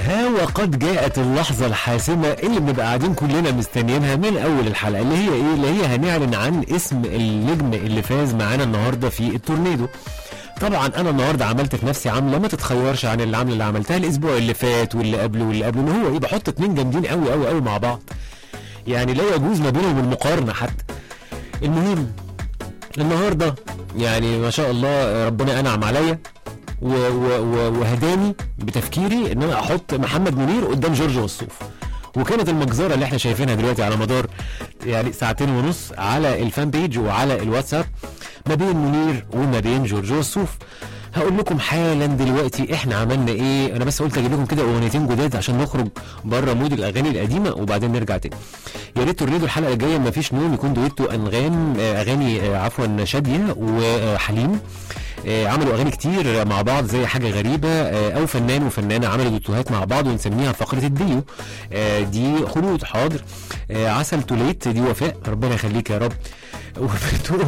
ها وقد جاءت اللحظة الحاسمة اللي بنبقى قاعدين كلنا مستنيينها من أول الحلقة اللي هي إيه؟ اللي هي هنعلن عن اسم النجم اللي فاز معانا النهاردة في التورنيدو. طبعا أنا النهاردة عملت في نفسي عاملة ما تتخيرش عن العملة اللي عملتها الأسبوع اللي فات واللي قبله واللي قبله إن هو إيه بحط اتنين جامدين قوي قوي قوي مع بعض. يعني لا يجوز ما بينهم المقارنة حتى. المهم النهارده يعني ما شاء الله ربنا انعم عليا و- و- و- وهداني بتفكيري ان انا احط محمد منير قدام جورج وسوف وكانت المجزره اللي احنا شايفينها دلوقتي على مدار يعني ساعتين ونص على الفان بيج وعلى الواتساب ما بين منير وما بين جورج وسوف هقول لكم حالا دلوقتي احنا عملنا ايه انا بس قلت اجيب لكم كده اغنيتين جداد عشان نخرج بره مود الاغاني القديمه وبعدين نرجع تاني يا ريت تورنيدو الحلقه الجايه ما فيش نوم يكون دويتو انغام آه، اغاني آه، عفوا شاديه وحليم آه، عملوا اغاني كتير مع بعض زي حاجه غريبه آه، او فنان وفنانه عملوا دوتوهات مع بعض ونسميها فقره الديو آه، دي خلود حاضر آه، عسل توليت دي وفاء ربنا يخليك يا رب وبتقول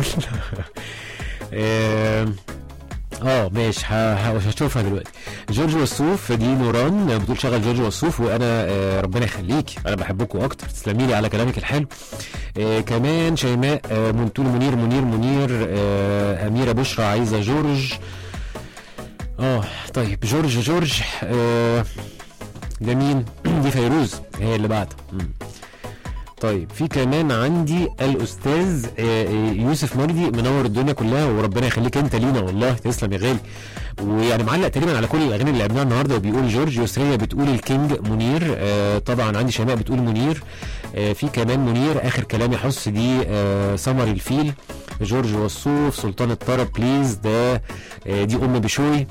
آه، اه ماشي ه- ه- هشوفها دلوقتي جورج وسوف دي نوران بتقول شغل جورج وسوف وانا آه ربنا يخليك انا بحبكم اكتر تسلمي لي على كلامك الحلو آه كمان شيماء آه منتول منير منير منير آه اميره بشرى عايزه جورج اه طيب جورج جورج آه ده مين دي فيروز هي اللي بعدها مم. طيب في كمان عندي الاستاذ آه، آه، يوسف مجدي منور الدنيا كلها وربنا يخليك انت لينا والله تسلم يا غالي ويعني معلق تقريبا على كل الاغاني اللي لعبناها النهارده وبيقول جورج يسريه بتقول الكينج منير آه طبعا عندي شيماء بتقول منير آه في كمان منير اخر كلام يحس دي آه سمر الفيل جورج وصوف سلطان الطرب بليز ده آه دي ام بشوي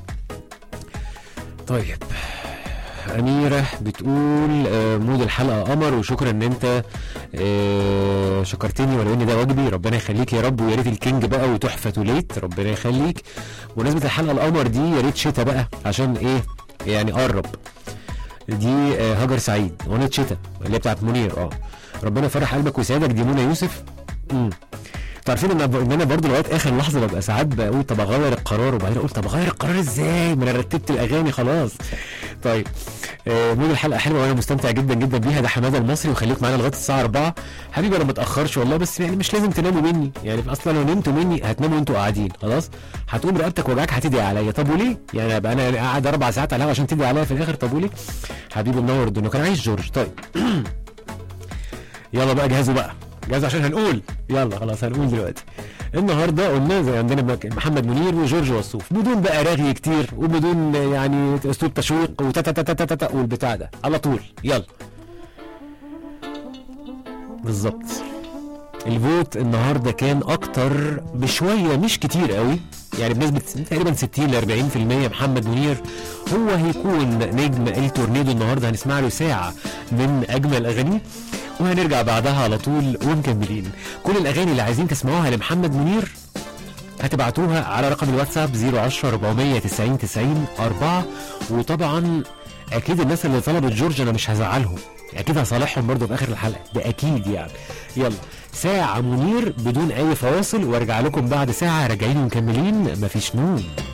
طيب أميرة بتقول آه، مود الحلقة قمر وشكرا إن أنت آه، شكرتني ولو إن ده واجبي ربنا يخليك يا رب ويا ريت الكينج بقى وتحفة توليت ربنا يخليك بمناسبة الحلقة القمر دي يا ريت شتا بقى عشان إيه يعني قرب دي آه، هاجر سعيد أغنية شتا اللي هي بتاعت منير اه ربنا يفرح قلبك ويسعدك دي منى يوسف امم تعرفين ان ان انا برضه لغايه اخر لحظه ببقى ساعات بقول طب اغير القرار وبعدين اقول طب اغير القرار ازاي ما انا رتبت الاغاني خلاص طيب آه، مود الحلقه حلوه وانا مستمتع جدا جدا بيها ده حماده المصري وخليك معانا لغايه الساعه 4 حبيبي انا ما اتاخرش والله بس يعني مش لازم تناموا مني يعني اصلا لو نمتوا مني هتناموا انتوا قاعدين خلاص هتقوم رقبتك وجعك هتدعي عليا طب وليه يعني ابقى انا قاعد اربع ساعات على الهوا عشان تدعي عليا في الاخر طب وليه حبيبي منور الدنيا كان عايز جورج طيب يلا بقى جهزوا بقى جهزوا عشان هنقول يلا خلاص هنقول دلوقتي النهارده قلنا زي عندنا مك- محمد منير وجورج وسوف بدون بقى رغي كتير وبدون يعني اسلوب تشويق وتتتتتتت والبتاع ده على طول يلا بالظبط الفوت النهارده كان اكتر بشويه مش كتير قوي يعني بنسبه تقريبا 60 ل 40% محمد منير هو هيكون نجم التورنيدو النهارده هنسمع له ساعه من اجمل اغانيه وهنرجع بعدها على طول ومكملين كل الاغاني اللي عايزين تسمعوها لمحمد منير هتبعتوها على رقم الواتساب 010 490 90 4 وطبعا اكيد الناس اللي طلبت جورج انا مش هزعلهم اكيد هصالحهم برضه في اخر الحلقه ده اكيد يعني يلا ساعه منير بدون اي فواصل وارجع لكم بعد ساعه راجعين ومكملين مفيش نوم